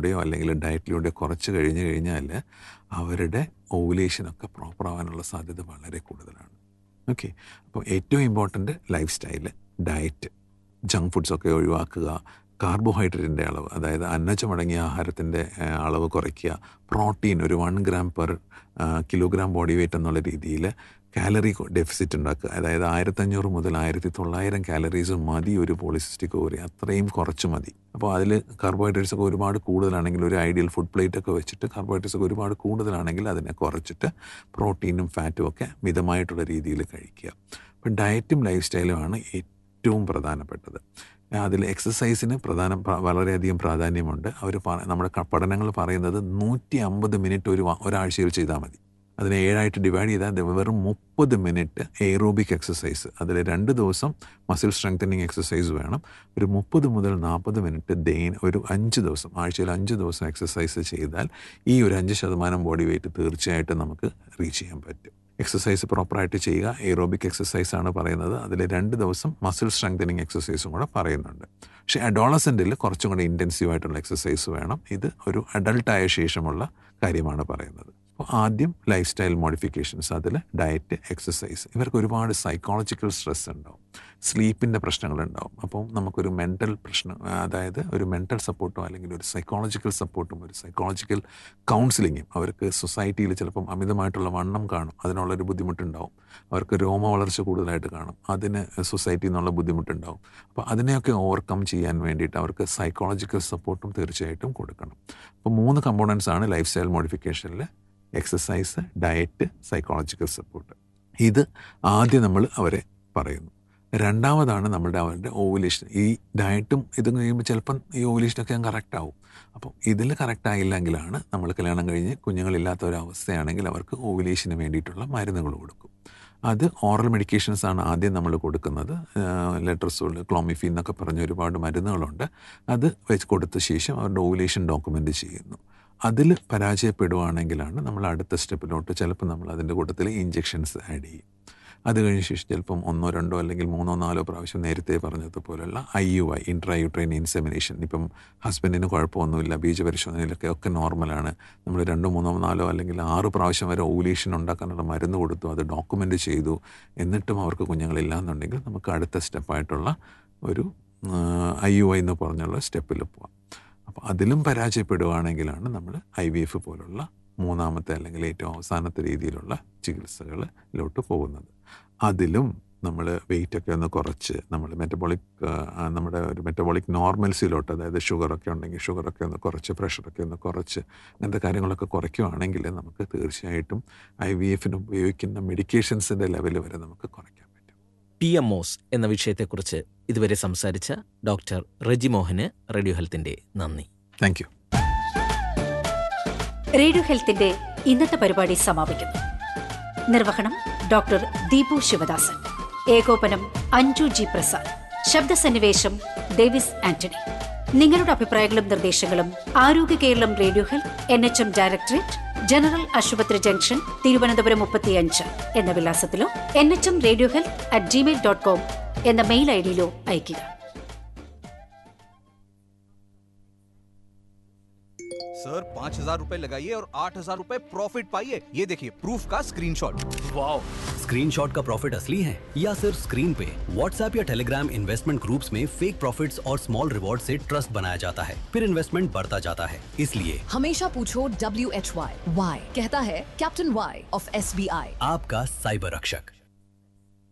എക്സസൈസിലൂടെയോ അല്ലെങ്കിൽ ഡയറ്റിലൂടെയോ കുറച്ച് കഴിഞ്ഞ് കഴിഞ്ഞാൽ അവരുടെ ഓവുലേഷനൊക്കെ പ്രോപ്പർ ആവാനുള്ള സാധ്യത വളരെ കൂടുതലാണ് ഓക്കെ അപ്പോൾ ഏറ്റവും important lifestyle diet junk ഫുഡ്സൊക്കെ ഒഴിവാക്കുക കാർബോഹൈഡ്രേറ്റിൻ്റെ അളവ് അതായത് അന്നജമടങ്ങിയ ആഹാരത്തിൻ്റെ ഏഹ്, അളവ് കുറയ്ക്കുക പ്രോട്ടീൻ ഒരു one gram per kilogram body weight എന്നുള്ള രീതിയിൽ കാലറി ഡെഫിസിറ്റ് ഉണ്ടാക്കുക അതായത് ആയിരത്തഞ്ഞൂറ് മുതൽ ആയിരത്തി തൊള്ളായിരം കാലറീസ് മതി ഒരു പോളിസിസ്റ്റിക് ഓവറി അത്രയും കുറച്ച് മതി അപ്പോൾ അതിൽ കാർബോഹൈഡ്രേറ്റ്സ് ഒക്കെ ഒരുപാട് കൂടുതലാണെങ്കിൽ ഒരു ഐഡിയൽ ഫുഡ് പ്ലേറ്റ് ഒക്കെ വെച്ചിട്ട് കാർബോഹൈഡ്രേറ്റ്സ് ഒക്കെ ഒരുപാട് കൂടുതലാണെങ്കിൽ അതിനെ കുറച്ചിട്ട് പ്രോട്ടീനും ഫാറ്റും ഒക്കെ മിതമായിട്ടുള്ള രീതിയിൽ കഴിക്കുക അപ്പം ഡയറ്റും ലൈഫ് സ്റ്റൈലുമാണ് ഏറ്റവും പ്രധാനപ്പെട്ടത് അതിൽ എക്സസൈസിന് പ്രധാന പ്ര- വളരെയധികം പ്രാധാന്യമുണ്ട് അവർ നമ്മുടെ ക- പഠനങ്ങൾ പറയുന്നത് നൂറ്റി അമ്പത് മിനിറ്റ് ഒരു വ- ഒരാഴ്ചയിൽ ചെയ്താൽ മതി അതിനെ ഏഴായിട്ട് ഡിവൈഡ് ചെയ്താൽ ദ- വെറും മുപ്പത് മിനിറ്റ് എയറോബിക് എക്സസൈസ് അതിൽ രണ്ട് ദിവസം മസിൽ സ്ട്രെങ്തനിങ് എക്സസൈസ് വേണം ഒരു മുപ്പത് മുതൽ നാൽപ്പത് മിനിറ്റ് ദൈൻ ഒരു അഞ്ച് ദിവസം ആഴ്ചയിൽ അഞ്ച് ദിവസം എക്സസൈസ് ചെയ്താൽ ഈ ഒരു അഞ്ച് ശതമാനം ബോഡി വെയിറ്റ് തീർച്ചയായിട്ടും നമുക്ക് റീച്ച് ചെയ്യാൻ പറ്റും എക്സസൈസ് പ്രോപ്പറായിട്ട് ചെയ്യുക എയറോബിക് എക്സസൈസ് ആണ് പറയുന്നത് അതിൽ രണ്ട് ദിവസം മസിൽ സ്ട്രെങ്തനിങ് എക്സസൈസും കൂടെ പറയുന്നുണ്ട് പക്ഷേ അഡോളസെൻറ്റിൽ കുറച്ചും കൂടെ ഇൻറ്റൻസീവ് ആയിട്ടുള്ള എക്സസൈസ് വേണം ഇത് ഒരു അഡൾട്ടായ ശേഷമുള്ള കാര്യമാണ് പറയുന്നത് അപ്പോൾ ആദ്യം ലൈഫ് സ്റ്റൈൽ മോഡിഫിക്കേഷൻസ് അതിൽ ഡയറ്റ് എക്സസൈസ് ഇവർക്ക് ഒരുപാട് സൈക്കോളജിക്കൽ സ്ട്രെസ് ഉണ്ടാവും സ്ലീപ്പിൻ്റെ പ്രശ്നങ്ങളുണ്ടാവും അപ്പം നമുക്കൊരു മെൻ്റൽ പ്രശ്നം അതായത് ഒരു മെൻ്റൽ സപ്പോർട്ടോ അല്ലെങ്കിൽ ഒരു സൈക്കോളജിക്കൽ സപ്പോർട്ടും ഒരു സൈക്കോളജിക്കൽ കൗൺസിലിങ്ങും അവർക്ക് സൊസൈറ്റിയിൽ ചിലപ്പം അമിതമായിട്ടുള്ള വണ്ണം കാണും അതിനുള്ളൊരു ബുദ്ധിമുട്ടുണ്ടാവും അവർക്ക് രോമ വളർച്ച കൂടുതലായിട്ട് കാണും അതിന് സൊസൈറ്റിയിൽ നിന്നുള്ള ബുദ്ധിമുട്ടുണ്ടാവും അപ്പോൾ അതിനെയൊക്കെ ഓവർകം ചെയ്യാൻ വേണ്ടിയിട്ട് അവർക്ക് സൈക്കോളജിക്കൽ സപ്പോർട്ടും തീർച്ചയായിട്ടും കൊടുക്കണം അപ്പോൾ മൂന്ന് കമ്പോണൻസ് ആണ് ലൈഫ് സ്റ്റൈൽ മോഡിഫിക്കേഷനിൽ എക്സസൈസ് ഡയറ്റ് സൈക്കോളജിക്കൽ സപ്പോർട്ട് ഇത് ആദ്യം നമ്മൾ അവരെ പറയുന്നു രണ്ടാമതാണ് നമ്മുടെ അവരുടെ ഓവുലേഷൻ ഈ ഡയറ്റും ഇതും കഴിയുമ്പോൾ ചിലപ്പം ഈ ഓവുലേഷനൊക്കെ കറക്റ്റ് ആവും അപ്പം ഇതിൽ കറക്റ്റ് ആയില്ലെങ്കിലാണ് നമ്മൾ കല്യാണം കഴിഞ്ഞ് കുഞ്ഞുങ്ങളില്ലാത്ത ഒരു അവസ്ഥയാണെങ്കിൽ അവർക്ക് ഓവുലേഷന് വേണ്ടിയിട്ടുള്ള മരുന്നുകൾ കൊടുക്കും അത് ഓറൽ മെഡിക്കേഷൻസ് ആണ് ആദ്യം നമ്മൾ കൊടുക്കുന്നത് ലെട്രസോൾ ക്ലോമിഫീൻ എന്നൊക്കെ പറഞ്ഞ ഒരുപാട് മരുന്നുകളുണ്ട് അത് വെച്ച് കൊടുത്ത ശേഷം അവരുടെ ഓവുലേഷൻ ഡോക്യുമെൻ്റ് ചെയ്യുന്നു അതിൽ പരാജയപ്പെടുവാണെങ്കിലാണ് നമ്മൾ അടുത്ത സ്റ്റെപ്പിലോട്ട് ചിലപ്പോൾ നമ്മൾ അതിൻ്റെ കൂട്ടത്തിൽ ഇഞ്ചെക്ഷൻസ് ആഡ് ചെയ്യും അത് കഴിഞ്ഞ ശേഷം ചിലപ്പം ഒന്നോ രണ്ടോ അല്ലെങ്കിൽ മൂന്നോ നാലോ പ്രാവശ്യം നേരത്തെ പറഞ്ഞതുപോലുള്ള I U I intrauterine insemination ഇപ്പം ഹസ്ബൻഡിന് കുഴപ്പമൊന്നുമില്ല ബീജപരിശോധനയിലൊക്കെ ഒക്കെ നോർമലാണ് നമ്മൾ രണ്ടോ മൂന്നോ നാലോ അല്ലെങ്കിൽ ആറ് പ്രാവശ്യം വരെ ഓവുലേഷൻ ഉണ്ടാക്കാനുള്ള മരുന്ന് കൊടുത്തു അത് ഡോക്യുമെൻ്റ് ചെയ്തു എന്നിട്ടും അവർക്ക് കുഞ്ഞുങ്ങളില്ല എന്നുണ്ടെങ്കിൽ നമുക്ക് അടുത്ത സ്റ്റെപ്പായിട്ടുള്ള ഒരു ഐ യു ഐ എന്ന് പറഞ്ഞുള്ള സ്റ്റെപ്പിൽ പോവാം അപ്പോൾ അതിലും പരാജയപ്പെടുകയാണെങ്കിലാണ് നമ്മൾ ഐ വി എഫ് പോലുള്ള മൂന്നാമത്തെ അല്ലെങ്കിൽ ഏറ്റവും അവസാനത്തെ രീതിയിലുള്ള ചികിത്സകളിലോട്ട് പോകുന്നത് അതിലും നമ്മൾ വെയിറ്റ് ഒക്കെ ഒന്ന് കുറച്ച് നമ്മൾ മെറ്റബോളിക് നമ്മുടെ ഒരു മെറ്റബോളിക് നോർമൽസിലോട്ട് അതായത് ഷുഗറൊക്കെ ഉണ്ടെങ്കിൽ ഷുഗറൊക്കെ ഒന്ന് കുറച്ച് പ്രഷറൊക്കെ ഒന്ന് കുറച്ച് അങ്ങനത്തെ കാര്യങ്ങളൊക്കെ കുറയ്ക്കുകയാണെങ്കിൽ നമുക്ക് തീർച്ചയായിട്ടും ഐ വി എഫിന് ഉപയോഗിക്കുന്ന മെഡിക്കേഷൻസിൻ്റെ ലെവൽ വരെ നമുക്ക് കുറയ്ക്കാൻ പറ്റും പി എം ഒസ് എന്ന വിഷയത്തെക്കുറിച്ച് ഇതുവരെ സംസാരിച്ച ഡോക്ടർ റെജി മോഹന് റേഡിയോ ഹെൽത്തിന്റെ നന്ദി താങ്ക് യു റേഡിയോ ഹെൽത്തിന്റെ ഇന്നത്തെ പരിപാടി സമാപിക്കുന്നു നിർവഹണം ഡോക്ടർ ദീപു ശിവദാസൻ ഏകോപനം അഞ്ജു ജി പ്രസാദ് ശബ്ദസന്നിവേശം ഡേവിസ് ആന്റണി നിങ്ങളുടെ അഭിപ്രായങ്ങളും നിർദ്ദേശങ്ങളും Arogya Keralam radio health N H M directorate general ആശുപത്രി ജംഗ്ഷൻ തിരുവനന്തപുരം മുപ്പത്തിയഞ്ച് എന്ന വിലാസത്തിലോ N H M radio health at Gmail dot com എന്ന മെയിൽ ഐ ഡിയിലോ അയയ്ക്കുക सर पाँच हजार रूपए लगाइए और आठ हजार रूपए प्रॉफिट पाइए ये देखिए प्रूफ का स्क्रीनशॉट वाओ स्क्रीनशॉट का प्रॉफिट असली है या सिर्फ स्क्रीन पे व्हाट्सएप या टेलीग्राम इन्वेस्टमेंट ग्रुप्स में फेक प्रॉफिट्स और स्मॉल रिवॉर्ड से ट्रस्ट बनाया जाता है फिर इन्वेस्टमेंट बढ़ता जाता है इसलिए हमेशा पूछो डब्ल्यू एच वाई वाई कहता है captain why of S B I आपका साइबर रक्षक